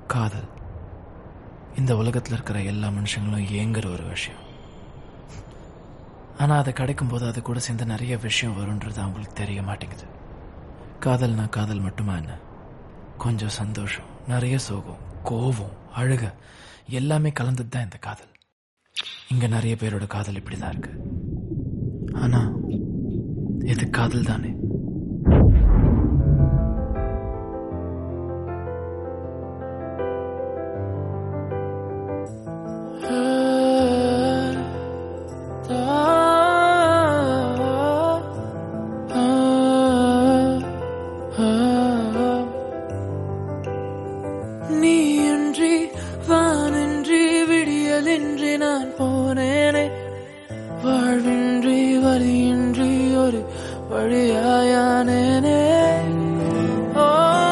காதல் இந்த உலகத்தில் இருக்கிற எல்லா மனுஷங்களும் ஏங்குற ஒரு விஷயம் ஆனால் அது கிடைக்கும் போது அது கூட சேர்ந்து நிறைய விஷயம் வரும்ன்றது அவங்களுக்கு தெரிய மாட்டேங்குது காதல்னா காதல் மட்டுமா என்ன கொஞ்சம் சந்தோஷம் நிறைய சோகம் கோபம் அழுக எல்லாமே கலந்தது தான் இந்த காதல் இங்க நிறைய பேரோட காதல் இப்படிதான் இருக்கு ஆனா இது காதல் தானே நீயின்றி வானின்றி விடியலின்றி நான் போனேனே வாழ்வின்றி வலியின்றி ஒரு வழியாயானேனே ஓ,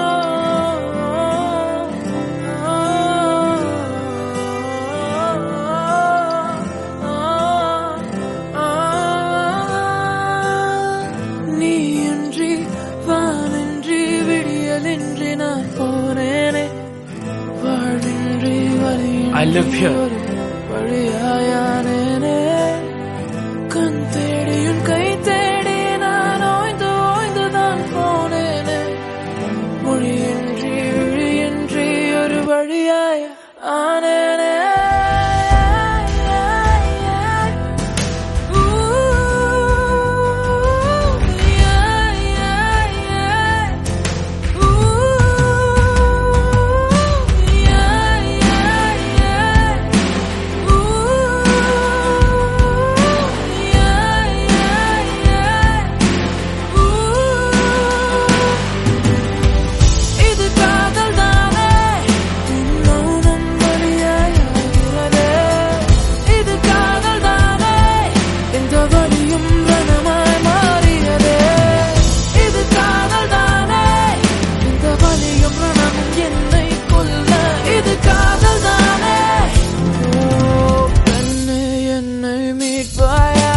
நீயின்றி வானின்றி விடியலின்றி நான் போனேனே வாழ்வின்றி I live வலியின்றி here. ஒரு வழியாயானேனே கண் தேடியும் கை தேடி நான் ஓய்ந்து ஓய்ந்து தான் போனேனே மொழியின்றி விழியின்றி ஒரு வழியாய் ஆனேனே இது காதல் தானே மௌனம் வழியாகிறதே இது காதல் தானே இந்த வழியும் ரணமாய் மாறியதே இது காதல் தானே இந்த வழியும் ரணமும் என்னை கொல்ல இது காதல் தானே ஓ பெண்ணே என்னை மீட்பாயா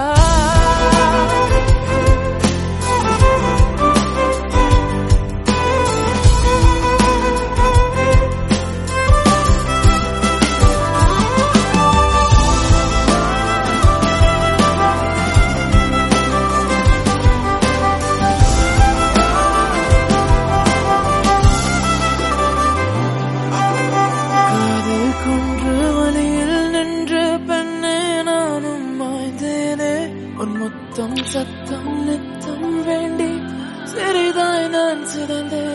காதல் குன்று வழியில் நின்று பெண்ணே நானும் மாய்ந்தேனே உன் முத்தம் சத்தம் நித்தம் வேண்டி சிறிதாய் நான் சிதைந்தேன்